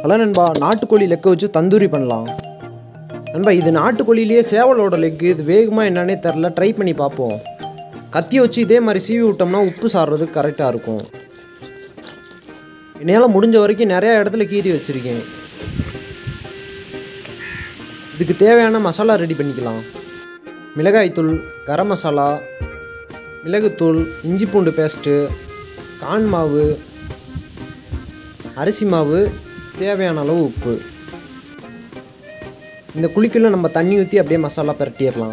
hello நண்பா நாட்டுக்கோழி லெக்கை வச்சு தந்தூரி பண்ணலாம் நண்பா இது நாட்டுக்கோழிலேயே சேவலோட லெக்கு இது வேகமாக என்னன்னே தெரில ட்ரை பண்ணி பார்ப்போம் கத்தியை வச்சு இதே மாதிரி சீவி விட்டோம்னா உப்பு சாடுறதுக்கு கரெக்டாக இருக்கும் என்னால் முடிஞ்ச வரைக்கும் நிறையா இடத்துல கீறி வச்சுருக்கேன் இதுக்கு தேவையான மசாலா ரெடி பண்ணிக்கலாம் மிளகாய்த்தூள் கரம் மசாலா மிளகுத்தூள் இஞ்சி பூண்டு பேஸ்ட்டு கான் மாவு அரிசி மாவு தேவையான அளவு உப்பு இந்த குழிக்குள்ள நம்ம தண்ணி ஊற்றி அப்படியே மசாலா பிரட்டிடலாம்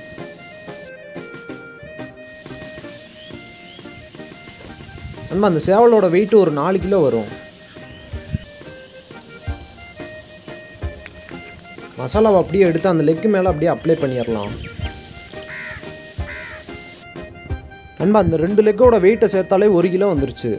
நம்ம அந்த சேவலோட வெயிட் ஒரு நாலு கிலோ வரும் மசாலாவை அப்படியே எடுத்து அந்த லெக்கு மேலே அப்படியே அப்ளை பண்ணிடலாம் நண்பா அந்த ரெண்டு லெக்கோட வெயிட்டை சேர்த்தாலே ஒரு கிலோ வந்துருச்சு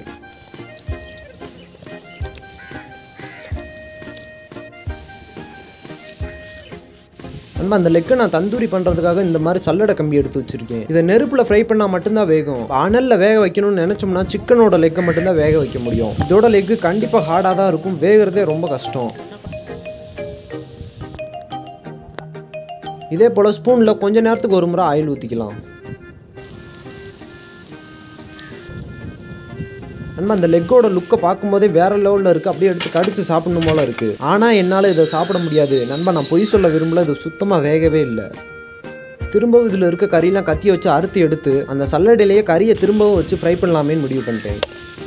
நண்பா அந்த லெக்கை நான் தந்தூரி பண்ணுறதுக்காக இந்த மாதிரி சல்லடை கம்பி எடுத்து வச்சுருக்கேன் இதை நெருப்பில் ஃப்ரை பண்ணால் மட்டும்தான் வேகும் அனலில் வேக வைக்கணும்னு நினச்சோம்னா சிக்கனோட லெக்கை மட்டும்தான் வேக வைக்க முடியும் இதோட லெக்கு கண்டிப்பாக ஹார்டாக தான் இருக்கும் வேகிறதே ரொம்ப கஷ்டம் இதே போல் ஸ்பூனில் கொஞ்ச நேரத்துக்கு ஒரு முறை ஆயில் ஊற்றிக்கலாம் நண்பா அந்த லெக்கோட லுக்கை பார்க்கும்போதே வேற லெவலில் இருக்குது அப்படியே எடுத்து கடிச்சு சாப்பிடணும் போல இருக்குது ஆனால் என்னால் இதை சாப்பிட முடியாது நண்பா நான் பொய் சொல்ல விரும்பல இது சுத்தமாக வேகவே இல்லை திரும்பவும் இதில் இருக்க கறியெல்லாம் கத்தியை வச்சு அறுத்து எடுத்து அந்த சல்லடையிலேயே கறியை திரும்பவும் வச்சு ஃப்ரை பண்ணலாமேன்னு முடிவு பண்ணிட்டேன்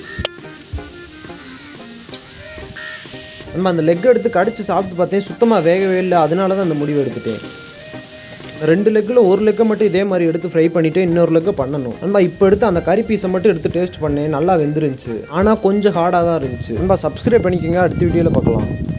நம்ம அந்த லெக் எடுத்து கடிச்சு சாப்பிட்டு பார்த்தேன் சுத்தமாக வேகவே இல்லை அதனால தான் அந்த முடிவு எடுத்துட்டேன் ரெண்டு லெக்கில் ஒரு லெக்கை மட்டும் இதே மாதிரி எடுத்து ஃப்ரை பண்ணிவிட்டு இன்னொரு லெக்கை பண்ணணும் நண்பா இப்போ எடுத்து அந்த கறி பீஸை மட்டும் எடுத்து டேஸ்ட் பண்ணேன் நல்லா வெந்துருந்துச்சு ஆனால் கொஞ்சம் ஹார்டாக தான் இருந்துச்சு நண்பா சப்ஸ்கிரைப் பண்ணிக்கோங்க அடுத்த வீடியோவில் பார்க்கலாம்